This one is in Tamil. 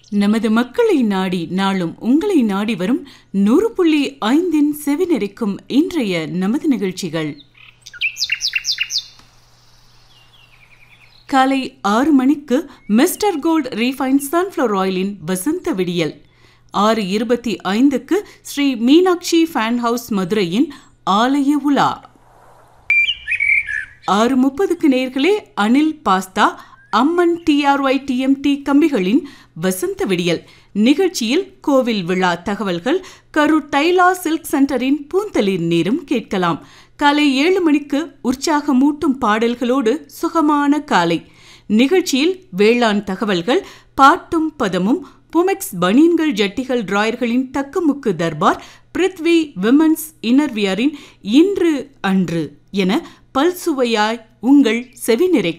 நமது மக்களை நாடி நாளும் உங்களை நாடி வரும் நூறு புள்ளி ஐந்தின் செவிநெறிக்கும் இன்றைய நமது நிகழ்ச்சிகள் காலை ஆறு மணிக்கு மிஸ்டர் கோல்ட் ரீஃபைன் சன்ஃப்ளவர் ஆயிலின் வசந்த விடியல் ஆறு இருபத்தி ஐந்துக்கு ஸ்ரீ மீனாட்சி ஃபேன் ஹவுஸ் மதுரையின் ஆலய உலா ஆறு முப்பதுக்கு நேர்களே அனில் பாஸ்தா அம்மன் டிஆர்ஒய் டிஎம்டி கம்பிகளின் வசந்த விடியல் நிகழ்ச்சியில் கோவில் விழா தகவல்கள் கரூர் தைலா சில்க் சென்டரின் பூந்தளிர் நேரம் கேட்கலாம் காலை ஏழு மணிக்கு உற்சாகமூட்டும் பாடல்களோடு சுகமான காலை நிகழ்ச்சியில் வேளாண் தகவல்கள் பாட்டும் பதமும் புமெக்ஸ் பனியன்கள் ஜட்டிகள் டிராயர்களின் தக்குமுக்கு தர்பார் பிருத்வி விமன்ஸ் இன்னர்வியரின் இன்று அன்று என பல்சுவையாய் உங்கள் செவிநிறை